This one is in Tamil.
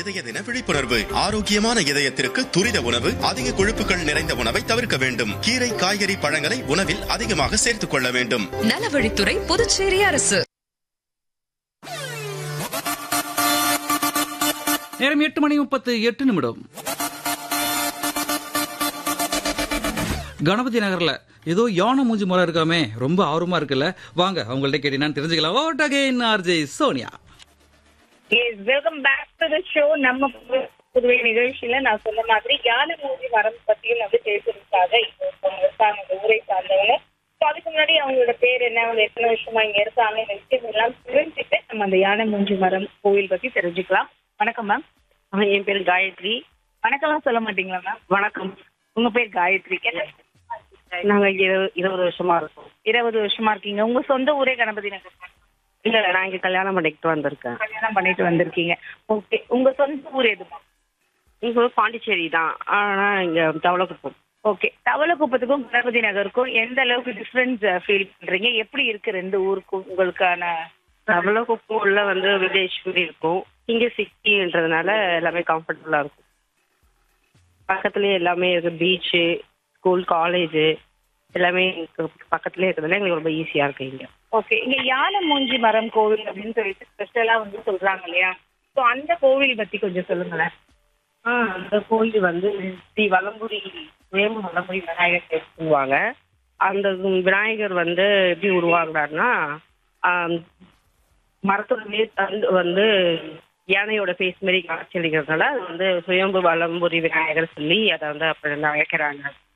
இதய தின விழிப்புணர்வு ஆரோக்கியமான இதயத்திற்கு துரித உணவு அதிக கொழுப்புகள் நிறைந்த உணவை தவிர்க்க வேண்டும் கீரை காய்கறி பழங்களை உணவில் அதிகமாக சேர்த்துக் கொள்ள வேண்டும் நலவழித்துறை புதுச்சேரி அரசு நேரம் எட்டு மணி முப்பத்து எட்டு நிமிடம் கணபதி நகர்ல ஏதோ யானை மூஞ்சி முறை இருக்காமே ரொம்ப ஆர்வமா இருக்குல்ல வாங்க அவங்கள்ட்ட கேட்டீங்கன்னா தெரிஞ்சுக்கலாம் ஓட் again RJ Sonia yes welcome back to the show நம்ம புது- புதுவை நிகழ்ச்சியில நான் சொன்ன மாதிரி யானை மூவி மரம் பத்தியும் வந்து பேசுறதுக்காக இப்போ ஒருத்தவங்க இருக்காங்க இந்த ஊரை சார்ந்தவங்க So அதுக்கு முன்னாடி அவங்களோட பேர் என்ன அவங்க எத்தனை வருஷமா இங்க இருக்காங்க இந்த விஷயம் எல்லாம் தெரிஞ்சுட்டு நம்ம அந்த யானை மூஞ்சி மரம் கோவில் பத்தி தெரிஞ்சுக்கலாம் வணக்கம் மேம் என் பேர் காயத்ரி வணக்கம்லாம் சொல்ல மாட்டீங்களா மேம் வணக்கம் உங்க பேர் காயத்ரி என்ன நாங்க இங்க இரு- இருபது வருஷமா இருக்கோம் இருபது வருஷமா இருக்கீங்க உங்க சொந்த ஊரே கணபதி நகர் தான். இல்ல இல்ல, நான் இங்க கல்யாணம் பண்ணிக்கிட்டு வந்திருக்கேன் கல்யாணம் பண்ணிட்டு வந்திருக்கீங்க ஓகே உங்க சொந்த ஊர் எது மேம் இங்க வந்து பாண்டிச்சேரி தான் ஆனா இங்க தவளக்குப்பம் ஓகே தவளக்குப்பத்துக்கும் கணபதி நகருக்கும் எந்த அளவுக்கு டிஃபரன்ஸ் ஃபீல் பண்றீங்க எப்படி இருக்கு ரெண்டு ஊருக்கும் உங்களுக்கான தவளக்குப்பம் உள்ள வந்து வில்லேஜ் மாதிரி இருக்கும் இங்க சிட்டின்றதுனால எல்லாமே கம்ஃபர்டபுளா இருக்கும் பக்கத்துலயே எல்லாமே இருக்கு பீச்சு ஸ்கூல் காலேஜ் எல்லாமே இங்க பக்கத்துலயே இருக்கிறதுனால எங்களுக்கு ரொம்ப ஈஸியா இருக்கு இங்க ஓகே இங்க யானை மூஞ்சி மரம் கோவில் அப்படின்னு சொல்லிட்டு ஸ்பெஷலா வந்து சொல்றாங்க இல்லையா ஸோ அந்த கோவில் பத்தி கொஞ்சம் சொல்லுங்களேன் ஆ, அந்த கோயில் வந்து ஸ்ரீ வலம்புரி வேம்பு வலம்புரி விநாயகர் சொல்லுவாங்க அந்த விநாயகர் வந்து எப்படி உருவாக்குறாருன்னா ஆம், மரத்தோட வேர் தண்டு வந்து யானையோட ஃபேஸ் மாதிரி காட்சி அளிக்கிறதுனால அது வந்து சுயம்பு வலம்புரி விநாயகர் சொல்லி அதை வந்து அப்படி வந்து அழைக்கிறாங்க